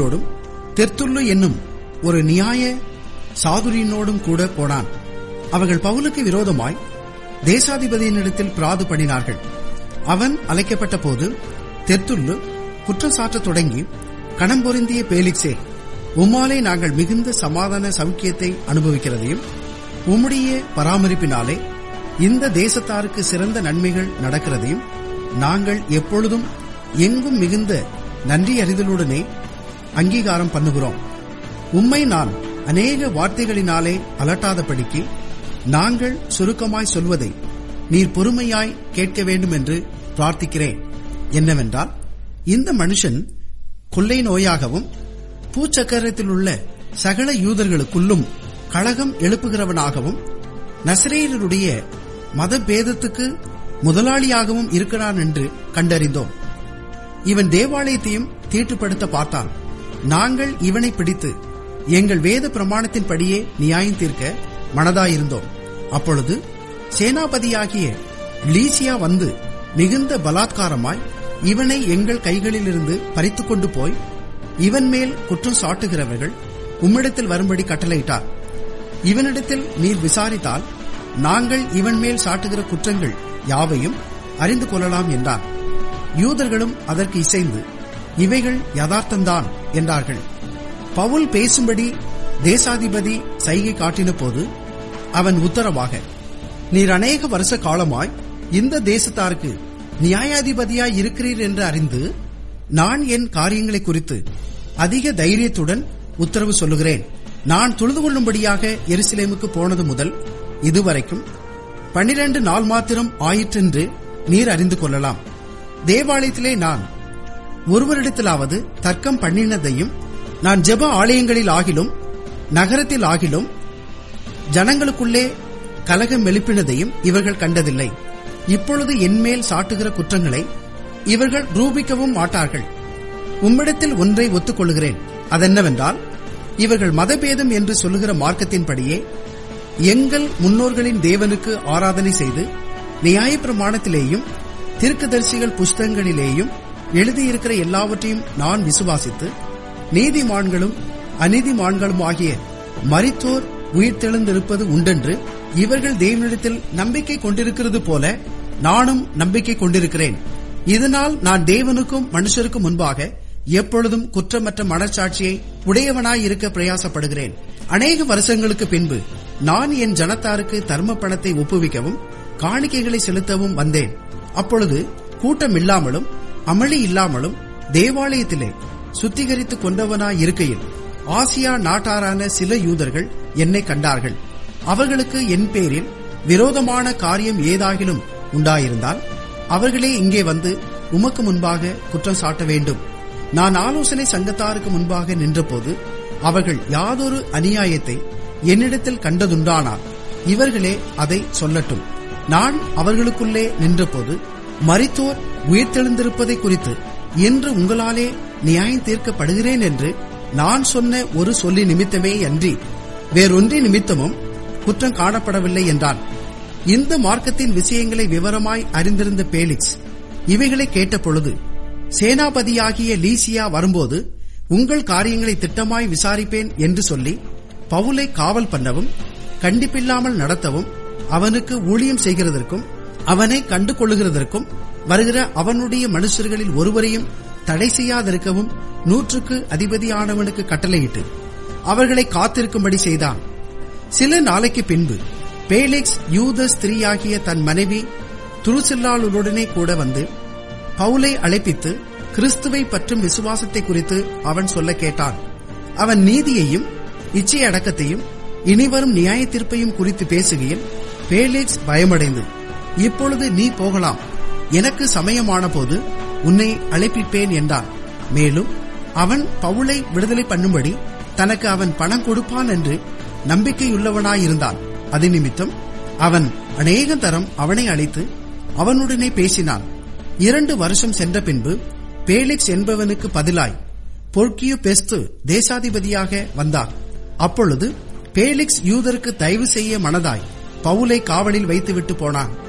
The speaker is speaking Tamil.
ோடும் தெர்த்துள்ளு என்னும் ஒரு நியாய சாதுரியனோடும் கூட போனான் அவர்கள் பவுலுக்கு விரோதமாய் தேசாதிபதியினிடத்தில் பிராது பண்ணினார்கள் அவன் அழைக்கப்பட்ட போது தெர்த்துள்ளு குற்றம் சாட்டத் தொடங்கி கணம் பொருந்திய பேலிக்ஸே உம்மாலே நாங்கள் மிகுந்த சமாதான சௌக்கியத்தை அனுபவிக்கிறதையும் உம்முடைய பராமரிப்பினாலே இந்த தேசத்தாருக்கு சிறந்த நன்மைகள் நடக்கிறதையும் நாங்கள் எப்பொழுதும் எங்கும் மிகுந்த நன்றி அறிதலுடனே அங்கீகாரம் பண்ணுகிறோம் உம்மை நான் அநேக வார்த்தைகளினாலே அலட்டாதபடிக்கு நாங்கள் சுருக்கமாய் சொல்வதை நீர் பொறுமையாய் கேட்க வேண்டும் என்று பிரார்த்திக்கிறேன் என்னவென்றால் இந்த மனுஷன் கொள்ளை நோயாகவும் பூச்சக்கரத்தில் உள்ள சகல யூதர்களுக்குள்ளும் கழகம் எழுப்புகிறவனாகவும் நசரேயருடைய மத பேதத்துக்கு முதலாளியாகவும் இருக்கிறான் என்று கண்டறிந்தோம் இவன் தேவாலயத்தையும் தீட்டுப்படுத்த பார்த்தான் நாங்கள் இவனை பிடித்து எங்கள் வேத பிரமாணத்தின்படியே நியாயம் தீர்க்க மனதாயிருந்தோம் அப்பொழுது சேனாபதியாகிய லீசியா வந்து மிகுந்த பலாத்காரமாய் இவனை எங்கள் கைகளிலிருந்து பறித்துக் கொண்டு போய் இவன் மேல் குற்றம் சாட்டுகிறவர்கள் உம்மிடத்தில் வரும்படி கட்டளையிட்டார் இவனிடத்தில் நீர் விசாரித்தால் நாங்கள் இவன் மேல் சாட்டுகிற குற்றங்கள் யாவையும் அறிந்து கொள்ளலாம் என்றான் யூதர்களும் அதற்கு இசைந்து இவைகள் யதார்த்தம்தான் என்றார்கள் பவுல் பேசும்படி தேசாதிபதி சைகை காட்டின போது அவன் உத்தரவாக நீர் அநேக வருஷ காலமாய் இந்த தேசத்தாருக்கு நியாயாதிபதியாய் இருக்கிறீர் என்று அறிந்து நான் என் காரியங்களை குறித்து அதிக தைரியத்துடன் உத்தரவு சொல்லுகிறேன் நான் தொழுது கொள்ளும்படியாக எருசலேமுக்கு போனது முதல் இதுவரைக்கும் பன்னிரண்டு நாள் மாத்திரம் ஆயிற்றென்று நீர் அறிந்து கொள்ளலாம் தேவாலயத்திலே நான் ஒருவரிடத்திலாவது தர்க்கம் பண்ணினதையும் நான் ஜெப ஆலயங்களில் ஆகிலும் நகரத்தில் ஆகிலும் ஜனங்களுக்குள்ளே கலகம் எழுப்பினதையும் இவர்கள் கண்டதில்லை இப்பொழுது என்மேல் சாட்டுகிற குற்றங்களை இவர்கள் ரூபிக்கவும் மாட்டார்கள் உம்மிடத்தில் ஒன்றை ஒத்துக்கொள்கிறேன் அதென்னவென்றால் இவர்கள் மதபேதம் என்று சொல்லுகிற மார்க்கத்தின்படியே எங்கள் முன்னோர்களின் தேவனுக்கு ஆராதனை செய்து நியாயப்பிரமாணத்திலேயும் தீர்க்கதரிசிகள் புஸ்தகங்களிலேயும் எழுதியிருக்கிற எல்லாவற்றையும் நான் விசுவாசித்து நீதிமான்களும் அநீதிமான்களும் ஆகிய மரித்தோர் உயிர்த்தெழுந்திருப்பது உண்டென்று இவர்கள் தேவனிடத்தில் நம்பிக்கை கொண்டிருக்கிறது போல நானும் நம்பிக்கை கொண்டிருக்கிறேன் இதனால் நான் தேவனுக்கும் மனுஷருக்கும் முன்பாக எப்பொழுதும் குற்றமற்ற மனச்சாட்சியை உடையவனாய் இருக்க பிரயாசப்படுகிறேன் அநேக வருஷங்களுக்கு பின்பு நான் என் ஜனத்தாருக்கு தர்ம பணத்தை ஒப்புவிக்கவும் காணிக்கைகளை செலுத்தவும் வந்தேன் அப்பொழுது கூட்டம் இல்லாமலும் அமளி இல்லாமலும் தேவாலயத்திலே சுத்திகரித்துக் கொண்டவனாய் இருக்கையில் ஆசியா நாட்டாரான சில யூதர்கள் என்னை கண்டார்கள் அவர்களுக்கு என் பேரில் விரோதமான காரியம் ஏதாகிலும் உண்டாயிருந்தால் அவர்களே இங்கே வந்து உமக்கு முன்பாக குற்றம் சாட்ட வேண்டும் நான் ஆலோசனை சங்கத்தாருக்கு முன்பாக நின்றபோது அவர்கள் யாதொரு அநியாயத்தை என்னிடத்தில் கண்டதுண்டானால் இவர்களே அதை சொல்லட்டும் நான் அவர்களுக்குள்ளே நின்றபோது மரித்தோர் உயிர்த்தெழுந்திருப்பதை குறித்து என்று உங்களாலே நியாயம் தீர்க்கப்படுகிறேன் என்று நான் சொன்ன ஒரு சொல்லி நிமித்தமே அன்றி வேறொன்றி நிமித்தமும் குற்றம் காணப்படவில்லை என்றான் இந்த மார்க்கத்தின் விஷயங்களை விவரமாய் அறிந்திருந்த பேலிக்ஸ் இவைகளை கேட்டபொழுது சேனாபதியாகிய லீசியா வரும்போது உங்கள் காரியங்களை திட்டமாய் விசாரிப்பேன் என்று சொல்லி பவுலை காவல் பண்ணவும் கண்டிப்பில்லாமல் நடத்தவும் அவனுக்கு ஊழியம் செய்கிறதற்கும் அவனை கண்டு கொள்ளுகிறதற்கும் வருகிற அவனுடைய மனுஷர்களில் ஒருவரையும் தடை செய்யாதிருக்கவும் நூற்றுக்கு அதிபதியானவனுக்கு கட்டளையிட்டு அவர்களை காத்திருக்கும்படி செய்தான் சில நாளைக்கு பின்பு பேலிக்ஸ் யூத ஸ்திரீயாகிய தன் மனைவி துருசில்லாளுடனே கூட வந்து பவுலை அழைப்பித்து கிறிஸ்துவை பற்றும் விசுவாசத்தை குறித்து அவன் சொல்ல கேட்டான் அவன் நீதியையும் இச்சை அடக்கத்தையும் இனிவரும் நியாய தீர்ப்பையும் குறித்து பேசுகையில் பேலிக்ஸ் பயமடைந்து இப்பொழுது நீ போகலாம் எனக்கு சமயமான போது உன்னை அழைப்பிப்பேன் என்றான் மேலும் அவன் பவுலை விடுதலை பண்ணும்படி தனக்கு அவன் பணம் கொடுப்பான் என்று நம்பிக்கையுள்ளவனாயிருந்தான் அது நிமித்தம் அவன் அநேக தரம் அவனை அழைத்து அவனுடனே பேசினான் இரண்டு வருஷம் சென்ற பின்பு பேலிக்ஸ் என்பவனுக்கு பதிலாய் பொர்க்கியு பெஸ்து தேசாதிபதியாக வந்தான் அப்பொழுது பேலிக்ஸ் யூதருக்கு தயவு செய்ய மனதாய் பவுலை காவலில் வைத்துவிட்டு போனான்